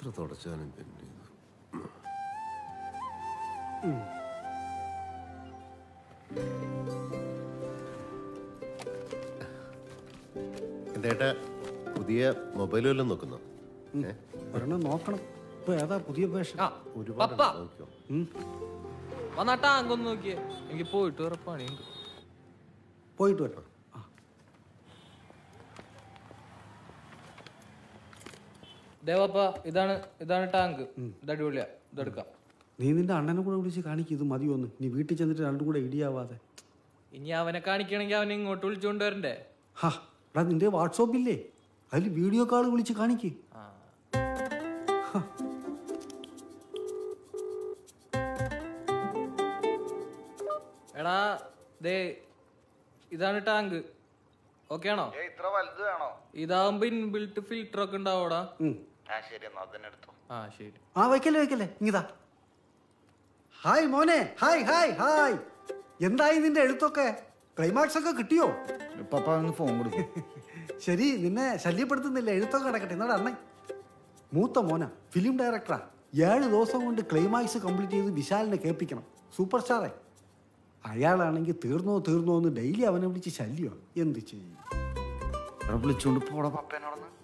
എത്ര തുടച്ചാലും പിന്നെ ഇത്. എന്തേട്ടാ പുതിയ മൊബൈൽ വല്ലതും നോക്കുന്നോ ഏ? ഒരെണ്ണം നോക്കണം ഇപ്പൊ ഏതാ പുതിയ വേഷം ആ ഒരുപാട് പപ്പ നോക്കിയോ വന്നാ ടാങ്ക് ഒന്ന് നോക്കിയേ എനിക്ക് പോയിട്ട് വേറെ പണിയുണ്ട് പോയിട്ട് വരണം ആ ദേവപ്പ ഇതാണ് ഇതാണ് ടാങ്ക് ഇത് അടിപൊളിയാ ഇതെടുക്കാം നീ നിന്റെ അണ്ണനെ കൂടെ വിളിച്ച് കാണിക്കും ഇത് മതിയൊന്ന് നീ വീട്ടിൽ ചെന്നിട്ട് രണ്ടും കൂടെ ഇടിയാവാതെ ഇനി അവനെ കാണിക്കണമെങ്കിൽ അവനെ ഇങ്ങോട്ട് വിളിച്ചുകൊണ്ട് വരണ്ടേ ഹാ എടാ നിന്റെ വാട്സോപ്പ് ഇല്ലേ അതിൽ വീഡിയോ കാൾ വിളിച്ച് കാണിക്ക് ആ എടാ ദേ ഇതാണ് ടാങ്ക് ഓക്കെ ആണോ ഏ ഇത്ര വലുത് വേണോ ഇതാവുമ്പോ ഇൻബിൽട്ട് ഫിൽറ്റർ ഒക്കെ ഉണ്ടാവോടാ ഉം. ആ ശരി എന്നാ അതന്നെ എടുത്തോ ആ ശരി ആ വെക്കല്ലേ വെക്കല്ലേ ഇങ്ങിതാ ഹായ് മോനെ ഹായ് ഹായ് ഹായ് എന്തായി നിന്റെ എഴുത്തൊക്കെ ക്ലൈമാക്സ് ഒക്കെ കിട്ടിയോ പപ്പ ഒന്ന് ഫോൺ കൊടുക്കും ശരി നിന്നെ ശല്യപ്പെടുത്തുന്നില്ല എഴുത്തൊക്കെ കിടക്കട്ടെ എന്നോട് അണ്ണേ മൂത്ത മോന ഫിലിം ഡയറക്ടറാ ഏഴ് ദിവസം കൊണ്ട് ക്ലൈമാക്സ് കംപ്ലീറ്റ് ചെയ്ത് വിശാലിനെ കേൾപ്പിക്കണം സൂപ്പർ സ്റ്റാറേ അയാളാണെങ്കിൽ തീർന്നോ തീർന്നോ എന്ന് ഡെയിലി അവനെ വിളിച്ച് ശല്യോ എന്ത് ചെയ്യും വിളിച്ചോണ്ട് പോടാ പപ്പേനോടന്ന്